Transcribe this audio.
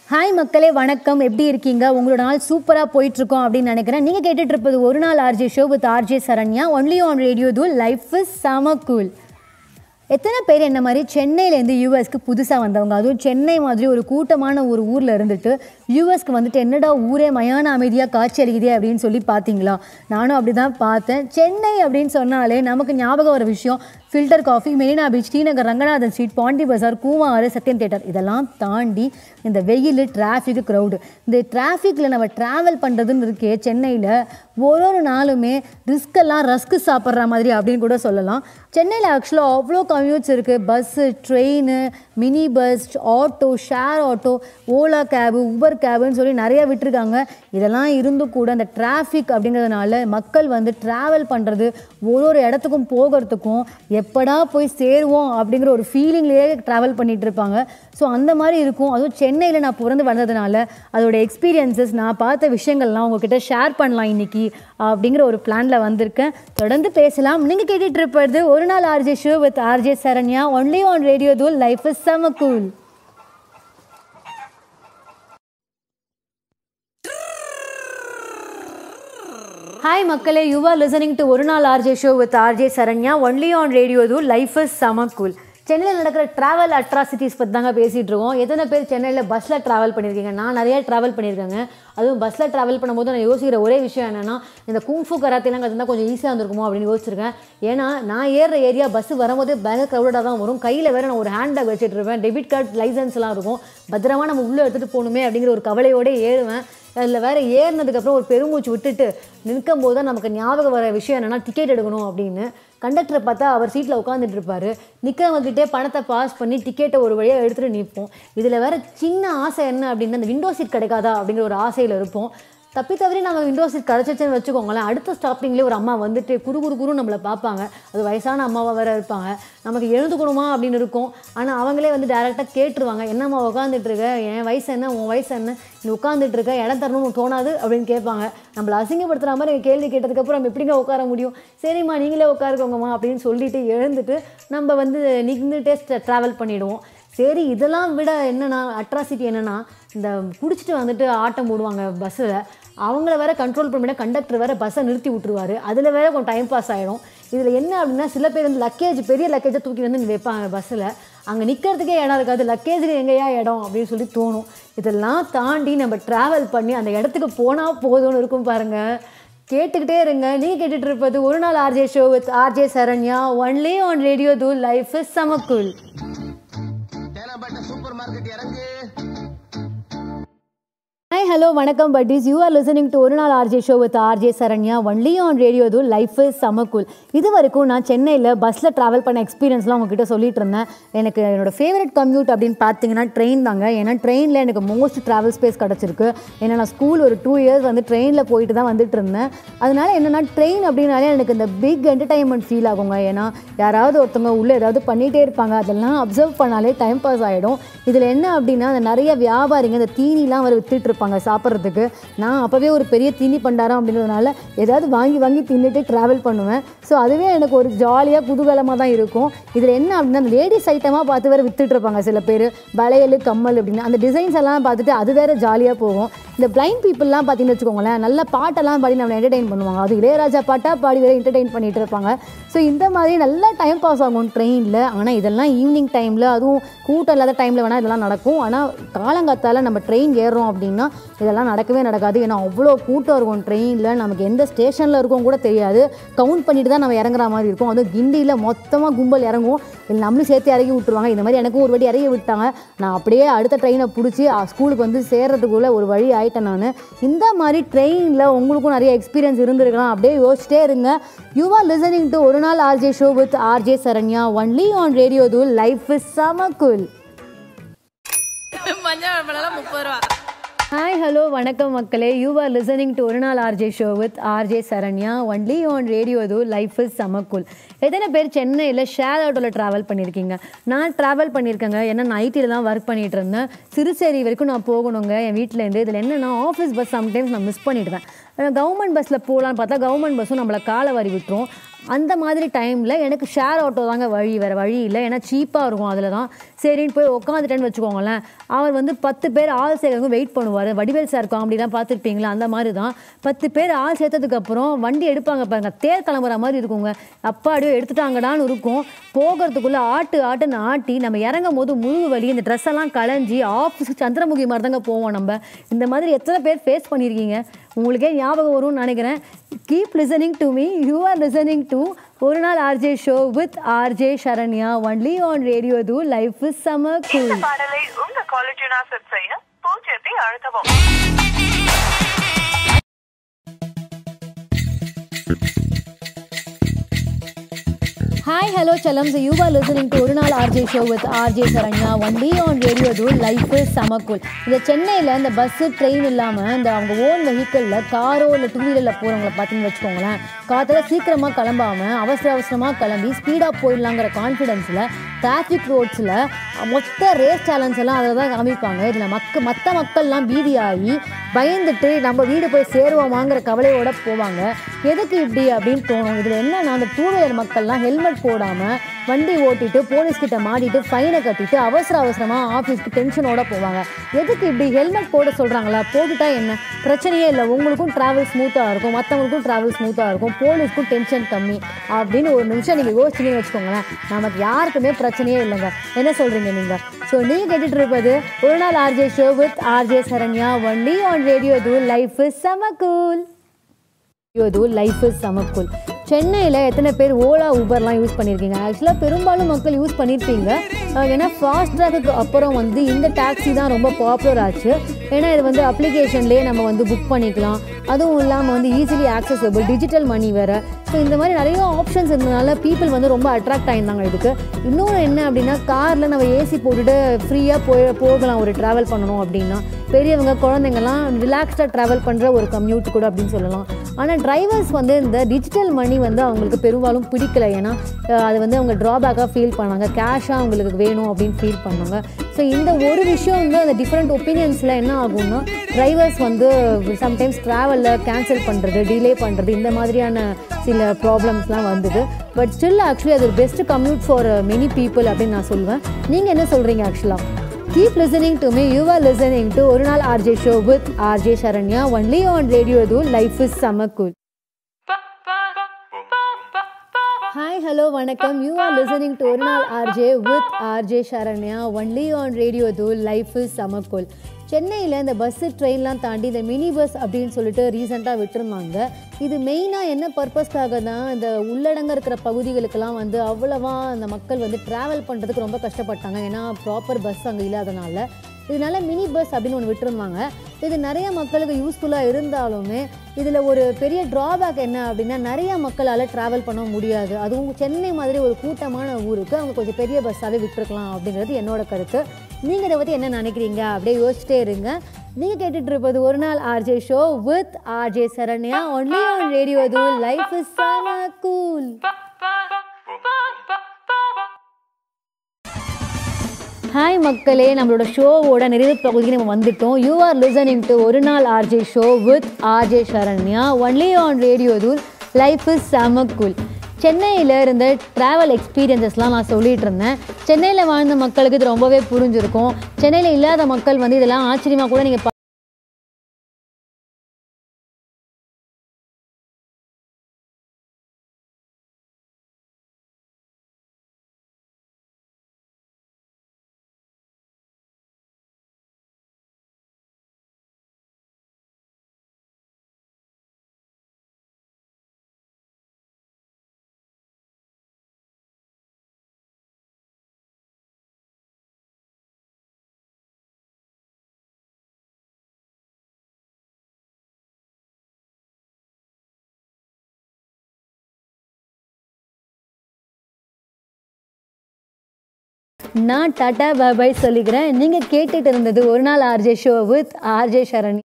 hi மக்களே வணக்கம் எப்படி இருக்கீங்க உங்களோட நாள் சூப்பராக போயிட்டு இருக்கோம் அப்படின்னு நினைக்கிறேன் நீங்கள் கேட்டுட்டு இருப்பது ஒரு நாள் RJ show with RJ Saranya only on radio தூள் லைஃப் இஸ் சம கூல் எத்தனை பேர் என்ன மாதிரி சென்னையிலேருந்து யூஎஸ்க்கு புதுசாக வந்தவங்க அதுவும் சென்னை மாதிரி ஒரு கூட்டமான ஒரு ஊரில் இருந்துட்டு யூஎஸ்க்கு வந்துட்டு என்னடா ஊரே மயான அமைதியாக காட்சி அளிக்குதே அப்படின்னு சொல்லி பார்த்தீங்களா நானும் அப்படி தான் பார்த்தேன் சென்னை அப்படின்னு சொன்னாலே நமக்கு ஞாபகம் வர விஷயம் filter coffee Marina beach Srinagar Ranganathan street Pondy Bazaar Koovaru Sathyam theatre இதெல்லாம் தாண்டி இந்த வெயில் டிராஃபிக் க்ரௌடு இந்த டிராஃபிக்கில் நம்ம ட்ராவல் பண்ணுறதுன்னு இருக்கே சென்னையில் ஒரு ஒரு நாளுமே ரிஸ்கெல்லாம் ரஸ்க்கு சாப்பிட்ற மாதிரி அப்படின்னு கூட சொல்லலாம் சென்னையில் ஆக்சுவலாக அவ்வளோ கம்யூட்ஸ் இருக்குது bus train mini bus auto share auto Ola cab Uber கேபுன்னு சொல்லி நிறைய விட்டுருக்காங்க இதெல்லாம் இருந்தும் கூட அந்த டிராஃபிக் அப்படிங்கிறதுனால மக்கள் வந்து ட்ராவல் பண்ணுறது ஒரு ஒரு இடத்துக்கும் போகிறதுக்கும் எப்படா போய் சேருவோம் அப்படிங்கிற ஒரு ஃபீலிங்லேயே ட்ராவல் பண்ணிகிட்டு இருப்பாங்க ஸோ அந்த மாதிரி இருக்கும் அதுவும் சென்னையில் நான் பிறந்து வந்ததுனால அதோட எக்ஸ்பீரியன்சஸ் நான் பார்த்த விஷயங்கள்லாம் உங்ககிட்ட ஷேர் பண்ணலாம் இன்னைக்கு அப்படிங்கிற ஒரு பிளானில் வந்திருக்கேன் தொடர்ந்து பேசலாம் நீங்கள் கேட்டுட்டு இருப்பது ஒரு நாள் RJ show with RJ Saranya only on radio தூள் லைஃப் இஸ் செம கூல் ஹாய் மக்களே யூ ஆர் லிசனிங் டு ஒரு நாள் RJ show with RJ Saranya only on radio தூள் லைஃப் இஸ் செம கூல் சென்னையில் நடக்கிற ட்ராவல் அட்ராசிட்டிஸ் பற்றி தாங்க பேசிகிட்டு இருக்கோம் எத்தனை பேர் சென்னையில் பஸ்ஸில் ட்ராவல் பண்ணியிருக்கீங்க நான் நிறைய ட்ராவல் பண்ணியிருக்கேங்க அதுவும் பஸ்ஸில் ட்ராவல் பண்ணும்போது நான் யோசிக்கிற ஒரே விஷயம் என்னென்னா இந்த குங்ஃபு கராத்தேலாம் கற்றுனா கொஞ்சம் ஈஸியாக இருந்திருக்குமோ அப்படின்னு யோசிச்சிருக்கேன் ஏன்னா நான் ஏறுற ஏரியா பஸ் வரும்போது பயங்கர க்ரௌடாக தான் வரும் கையில் வேறு நான் ஒரு ஹேண்ட் பேக் வச்சுட்டு இருப்பேன் டெபிட் கார்டு லைசன்ஸ்லாம் இருக்கும் பத்திரமா நம்ம உள்ளே எடுத்துகிட்டு போகணுமே அப்படிங்கிற ஒரு கவலையோடே ஏறுவேன் அதில் வேறு ஏறினதுக்கப்புறம் ஒரு பெருமூச்சு விட்டுட்டு நிற்கும் போது தான் நமக்கு ஞாபகம் வர விஷயம் என்னென்னா டிக்கெட் எடுக்கணும் அப்படின்னு கண்டக்டரை பார்த்தா அவர் சீட்டில் உட்காந்துட்டு இருப்பார் நிற்கிறவங்ககிட்டே பணத்தை பாஸ் பண்ணி டிக்கெட்டை ஒரு வழியாக எடுத்துகிட்டு நிற்போம் இதில் வேறு சின்ன ஆசை என்ன அப்படின்னா அந்த விண்டோ சீட் கிடைக்காதா அப்படிங்கிற ஒரு ஆசையில் இருப்போம் தப்பி தவறி நாங்கள் விண்டோ சீட் கிடச்சிச்சுன்னு வச்சுக்கோங்களேன் அடுத்த ஸ்டாப்பிங்லேயே ஒரு அம்மா வந்துட்டு குறு குறு குரு நம்மளை பார்ப்பாங்க அது வயசான அம்மாவாக வேறு இருப்பாங்க நமக்கு எழுந்துக்கணுமா அப்படின்னு இருக்கும் ஆனால் அவங்களே வந்து டேரெக்டாக கேட்டுருவாங்க என்னம்மா உட்காந்துட்டு இருக்க என் வயசு என்ன உன் வயசு என்ன நீ உட்காந்துட்டு இருக்க இடம் தரணும்னு தோணாது அப்படின்னு கேட்பாங்க நம்மளை அசிங்கப்படுத்துகிற மாதிரி கேள்வி கேட்டதுக்கப்புறம் நம்ம எப்படிங்க உட்கார முடியும் சரிம்மா நீங்களே உட்காருக்கோங்கம்மா அப்படின்னு சொல்லிட்டு எழுந்துட்டு நம்ம வந்து நின்றுட்டே ட்ராவல் பண்ணிவிடுவோம் சரி இதெல்லாம் விட என்னென்னா அட்ராசிட்டி என்னென்னா இந்த குடிச்சிட்டு வந்துட்டு ஆட்டம் போடுவாங்க பஸ்ஸில் அவங்கள வேற கண்ட்ரோல் பண்ணிவிட கண்டக்டர் வேறு பஸ்ஸை நிறுத்தி விட்டுருவாரு அதில் வேற கொஞ்சம் டைம் பாஸ் ஆகிடும் இதில் என்ன அப்படின்னா சில பேர் வந்து லக்கேஜ் பெரிய லக்கேஜை தூக்கி வந்து வைப்பாங்க பஸ்ஸில் அங்கே நிற்கிறதுக்கே இடம் இருக்காது லக்கேஜுக்கு எங்கேயா இடம் அப்படின்னு சொல்லி தோணும் இதெல்லாம் தாண்டி நம்ம ட்ராவல் பண்ணி அந்த இடத்துக்கு போனால் போதும்னு இருக்கும் பாருங்கள் கேட்டுக்கிட்டே இருங்க நீங்கள் கேட்டுட்டு இருப்பது ஒரு நாள் RJ show with RJ Saranya only on radio தூ லைஃப் இஸ் சமக்குல் தேனாம்பேட்டை சூப்பர் மார்க்கெட் இறங்கு ஹாய் ஹலோ வணக்கம் buddies you are listening to ஒரு நாள் RJ show with RJ Saranya only on radio தூ லைஃப் இஸ் சமக்குல் இது வரைக்கும் நான் சென்னையில் பஸ்ஸில் ட்ராவல் பண்ண எக்ஸ்பீரியன்ஸ்லாம் உங்ககிட்ட சொல்லிட்டு இருந்தேன் எனக்கு என்னோட ஃபேவரட் கம்யூட் அப்படின்னு பார்த்தீங்கன்னா ட்ரெயின் தாங்க ஏன்னா ட்ரெயினில் எனக்கு மோஸ்ட் ட்ராவல் ஸ்பேஸ் கிடச்சிருக்கு ஏன்னா நான் ஸ்கூல் ஒரு டூ இயர்ஸ் வந்து ட்ரெயினில் போயிட்டு தான் வந்துட்டு இருந்தேன் அதனால என்னென்னா ட்ரெயின் அப்படின்னாலே எனக்கு இந்த பிக் என்டர்டைன்மெண்ட் ஃபீல் ஆகுங்க ஏன்னா யாராவது ஒருத்தவங்க உள்ளே ஏதாவது பண்ணிகிட்டே இருப்பாங்க அதெல்லாம் அப்சர்வ் பண்ணாலே டைம் பாஸ் ஆகிடும் இதில் என்ன அப்படின்னா அந்த நிறைய வியாபாரிங்க இந்த தீனிலாம் வர வித்துட்டு இருப்பாங்க சாப்பிட்றதுக்கு நான் அப்போவே ஒரு பெரிய தீனி பண்டாரம் அப்படின்றதுனால ஏதாவது வாங்கி வாங்கி தின்னுட்டு ட்ராவல் பண்ணுவேன் ஸோ அதுவே எனக்கு ஒரு ஜாலியாக குதூகலமாக தான் இருக்கும் இதில் என்ன அப்படின்னா அந்த லேடிஸ் ஐட்டமாக பார்த்து வேறு வித்துட்டு இருப்பாங்க சில பேர் வளையல் கம்மல் அப்படின்னு அந்த டிசைன்ஸ் எல்லாம் பார்த்துட்டு அது வேறு ஜாலியாக போகும் இந்த பிளைண்ட் பீப்புளெலாம் பார்த்தீங்கன்னு வச்சுக்கோங்களேன் நல்ல பாட்டெல்லாம் பாடி நம்மளை என்டர்டெயின் பண்ணுவாங்க அது இளையராஜா பாட்டாக பாடி வேறு என்டர்டெயின் பண்ணிட்டு இருப்பாங்க ஸோ இந்த மாதிரி நல்லா டைம் பாஸ் ஆகும் ட்ரெயினில் ஆனால் இதெல்லாம் ஈவினிங் டைமில் அதுவும் கூட்டம் இல்லாத டைமில் வேணால் இதெல்லாம் நடக்கும் ஆனால் காலங்காத்தால் நம்ம ட்ரெயின் ஏறுறோம் அப்படின்னா இதெல்லாம் நடக்கவே நடக்காது ஏன்னா அவ்வளோ கூட்டம் இருக்கும் ட்ரெயினில் நமக்கு எந்த ஸ்டேஷனில் இருக்கோம் கூட தெரியாது கவுண்ட் பண்ணிட்டு தான் நம்ம இறங்குற மாதிரி இருக்கும் அதுவும் கிண்டியில் மொத்தமாக கும்பல் இறங்கும் இல்லை நம்மளும் சேர்த்து இறக்கி விட்டுருவாங்க இந்த மாதிரி எனக்கும் ஒரு வாட்டி இறக்கி விட்டாங்க நான் அப்படியே அடுத்த ட்ரெயினை பிடிச்சி ஸ்கூலுக்கு வந்து சேர்றதுக்குள்ளே ஒரு வழி ஆயிட்டேன் நான் இந்த மாதிரி ட்ரெயினில் உங்களுக்கும் நிறைய எக்ஸ்பீரியன்ஸ் இருந்திருக்கலாம் அப்படியே யோசிச்சிட்டே இருங்க யூ ஆர் லிசனிங் டு ஒரு நாள் RJ show with RJ Saranya only on radio தூள் லைஃப் இஸ் சம குல் மஞ்சள் பழம் முப்பது ரூபா ஹாய் ஹலோ வணக்கம் மக்களே யூ ஆர் லிசனிங் டு ஒரு நாள் RJ show with RJ Saranya only on radio தூ லைஃப் இஸ் சமக்குல் எத்தனை பேர் சென்னையில் ஷேர் ஆட்டோவில் ட்ராவல் பண்ணியிருக்கீங்க நான் ட்ராவல் பண்ணியிருக்கேங்க ஏன்னா நான் ஐடியில் தான் ஒர்க் பண்ணிட்டு இருந்தேன் சிறுசேரி வரைக்கும் நான் போகணுங்க என் வீட்டிலேருந்து இதில் என்னென்னா ஆஃபீஸ் பஸ் சம்டைம்ஸ் நான் மிஸ் பண்ணிடுவேன் கவர்மெண்ட் பஸ்ஸில் போகலான்னு பார்த்தா கவர்மெண்ட் பஸ்ஸும் நம்மளை காலை வாரி விட்டுரும் அந்த மாதிரி டைமில் எனக்கு ஷேர் ஆட்டோ தாங்க வழி வேறு வழி இல்லை ஏன்னா சீப்பாக இருக்கும் அதில் தான் சரின்னு போய் உட்காந்துட்டேன்னு வச்சுக்கோங்களேன் அவர் வந்து பத்து பேர் ஆள் சேர்க்கறதுக்கு வெயிட் பண்ணுவார் வடிவேல் சார் காமெடிலாம் பார்த்துருப்பீங்களா அந்த மாதிரி தான் பத்து பேர் ஆள் சேர்த்ததுக்கப்புறம் வண்டி எடுப்பாங்க பாருங்க தேர் கிளம்புற மாதிரி இருக்குங்க அப்பாடியோ எடுத்துட்டாங்கடான்னு இருக்கும் போகிறதுக்குள்ளே ஆட்டு ஆட்டுன்னு ஆட்டி நம்ம இறங்கும் போது முழுகு வலி இந்த ட்ரெஸ் எல்லாம் களைஞ்சி ஆஃபீஸுக்கு சந்திரமுகி மாதிரி தாங்க போவோம் நம்ம இந்த மாதிரி எத்தனை பேர் ஃபேஸ் பண்ணியிருக்கீங்க உங்களுக்கே ஞாபகம் வரும்னு நினைக்கிறேன் keep listening to me you are listening to ஒரு நாள் RJ show with RJ Saranya only on radio தூ லைஃப் இஸ் சம இந்த கூல் பாடலை உங்க காலேஜினா செட் செய்ய பூஜ்ஜியத்தை அழுத்தவும் ஹாய் ஹலோ செல்லம் so you are listening to ஒரு நாள் RJ show with RJ Saranya only on radio தூ லைஃப் இஸ் சமக்குல் இந்த சென்னையில் இந்த பஸ்ஸு ட்ரெயின் இல்லாமல் இந்த அவங்க ஓன் வெஹிக்கிளில் காரோ இல்லை டூ வீலரில் போகிறவங்கள பார்த்தீங்கன்னு வச்சுக்கோங்களேன் காற்றுல சீக்கிரமாக கிளம்பாமல் அவசர அவசரமாக கிளம்பி ஸ்பீடாக போயிடலாங்கிற கான்ஃபிடென்ஸில் டிராஃபிக் ரோட்ஸில் மொத்த ரேஸ் சேலஞ்ச் எல்லாம் அதை தான் காமிப்பாங்க இதில் மக்க மற்ற மக்கள்லாம் பீதியாகி பயந்துட்டு நம்ம வீடு போய் சேருவோமாங்கிற கவலையோட போவாங்க எதுக்கு இப்படி அப்படின்னு தோணும் இதில் என்னன்னா அந்த டூ வீலர் மக்கள்லாம் ஹெல்மெட் போடாமல் வண்டி ஓட்டிட்டு போலீஸ் கிட்ட மாட்டிட்டு ஃபைனை கட்டிட்டு அவசர அவசரமாக ஆஃபீஸ்க்கு டென்ஷனோட போவாங்க எதுக்கு இப்படி ஹெல்மெட் போட சொல்கிறாங்களா போட்டுட்டா என்ன பிரச்சனையே இல்லை உங்களுக்கும் ட்ராவல் ஸ்மூத்தாக இருக்கும் மற்றவங்களுக்கும் ட்ராவல் ஸ்மூத்தாக இருக்கும் போலீஸ்க்கும் டென்ஷன் கம்மி அப்படின்னு ஒரு நிமிஷம் நீங்கள் யோசிச்சிங்கன்னு வச்சுக்கோங்களேன் நமக்கு யாருக்குமே பிரச்சனையே இல்லைங்க என்ன சொல்கிறீங்க நீங்கள் ஸோ நீங்கள் கேட்டுட்டு இருப்பது ஒரு நாள் RJ show with RJ Saranya only on radio தூ லைஃப் இஸ் செம கூல் இது லைஃப் இஸ் சமக்குல் சென்னையில் எத்தனை பேர் ஓலா ஊபர்லாம் யூஸ் பண்ணியிருக்கீங்க ஆக்சுவலாக பெரும்பாலும் மக்கள் யூஸ் பண்ணியிருப்பீங்க அஹ் ஏன்னா ஃபாஸ்ட் ட்ராக்குக்கு அப்புறம் வந்து இந்த டாக்ஸி தான் ரொம்ப பாப்புலர் ஆச்சு ஏன்னா இது வந்து அப்ளிகேஷன்லேயே நம்ம வந்து புக் பண்ணிக்கலாம் அதுவும் இல்லாமல் வந்து ஈஸிலி ஆக்சசபிள் டிஜிட்டல் மணி வேறு ஸோ இந்த மாதிரி நிறைய ஆப்ஷன்ஸ் இருந்தனால பீப்புள் வந்து ரொம்ப அட்ராக்ட் ஆயிருந்தாங்க இதுக்கு இன்னொன்று என்ன அப்படின்னா காரில் நம்ம ஏசி போட்டுட்டு ஃப்ரீயாக போய் போகலாம் ஒரு ட்ராவல் பண்ணணும் அப்படின்னா பெரியவங்க குழந்தைங்கலாம் ரிலாக்ஸ்டாக ட்ராவல் பண்ணுற ஒரு கம்யூட் கூட அப்படின்னு சொல்லலாம் ஆனால் டிரைவர்ஸ் வந்து இந்த டிஜிட்டல் மணி வந்து அவங்களுக்கு பெரும்பாலும் பிடிக்கல ஏன்னா அஹ், அது வந்து அவங்க ட்ராபேக்காக ஃபீல் பண்ணாங்க கேஷாக அவங்களுக்கு வேணும் அப்படின்னு ஃபீல் பண்ணாங்க ஸோ இந்த ஒரு விஷயம் வந்து அந்த டிஃப்ரெண்ட் ஒப்பீனியன்ஸில் என்ன ஆகும்னா டிரைவர்ஸ் வந்து சம்டைம்ஸ் ட்ராவலில் கேன்சல் பண்ணுறது டிலே பண்ணுறது இந்த மாதிரியான சில ப்ராப்ளம்ஸ்லாம் வந்தது பட் ஸ்டில் ஆக்சுவலி அது ஒரு best commute for many people அப்படின்னு நான் சொல்லுவேன் நீங்கள் என்ன சொல்கிறீங்க ஆக்சுவலாக keep listening to me you are listening to ஒரு நாள் RJ show with RJ Saranya only on radio தூ லைஃப் இஸ் சம கூல் ஹாய் ஹலோ வணக்கம் யூ ஆர் லிசனிங் டு ஒரு நாள் RJ with RJ Saranya only on radio தூ லைஃப் இஸ் சமக்குல் சென்னையில் இந்த பஸ்ஸு ட்ரெயின்லாம் தாண்டி இந்த மினி பஸ் அப்படின்னு சொல்லிட்டு ரீசெண்டாக விட்டுருந்தாங்க இது மெயினாக என்ன பர்பஸ்க்காக தான் இந்த உள்ளடங்க இருக்கிற பகுதிகளுக்கெல்லாம் வந்து அவ்வளவா அந்த மக்கள் வந்து ட்ராவல் பண்ணுறதுக்கு ரொம்ப கஷ்டப்பட்டாங்க ஏன்னா ப்ராப்பர் பஸ் அங்கே இல்லாதனால இதனால மினி பஸ் அப்படின்னு ஒன்று விட்டுருந்தாங்க இது நிறைய மக்களுக்கு யூஸ்ஃபுல்லாக இருந்தாலுமே இதில் ஒரு பெரிய ட்ராபேக் என்ன அப்படின்னா நிறைய மக்களால் ட்ராவல் பண்ண முடியாது அதுவும் சென்னை மாதிரி ஒரு கூட்டமான ஊருக்கு அவங்க கொஞ்சம் பெரிய பஸ்ஸாகவே விட்டுருக்கலாம் அப்படிங்கிறது என்னோட கருத்து நீங்கள் இதை பற்றி என்ன நினைக்கிறீங்க அப்படியே யோசிச்சிட்டே இருங்க நீங்கள் கேட்டுட்டு இருப்பது ஒரு நாள் RJ show with RJ Saranya only on radio தூ லைஃப் இஸ் கூல் ஹாய் மக்களே நம்மளோட ஷோவோட நிறைவு பகுதிக்கு நம்ம வந்துட்டோம் யூ ஆர் லிசனிங் டு ஒரு நாள் RJ show with RJ Saranya only on radio தூள் லைஃப் இஸ் சமக்குல் சென்னையில் இருந்த ட்ராவல் எக்ஸ்பீரியன்சஸ்லாம் நான் சொல்லிட்டு இருந்தேன் சென்னையில் வாழ்ந்த மக்களுக்கு இது ரொம்பவே புரிஞ்சிருக்கும் சென்னையில் இல்லாத மக்கள் வந்து இதெல்லாம் ஆச்சரியமாக கூட நீங்கள் நான் டாட்டா பாபாய் சொல்லிக்கிறேன் நீங்கள் கேட்டுட்டு இருந்தது ஒரு நாள் RJ show with RJ Charan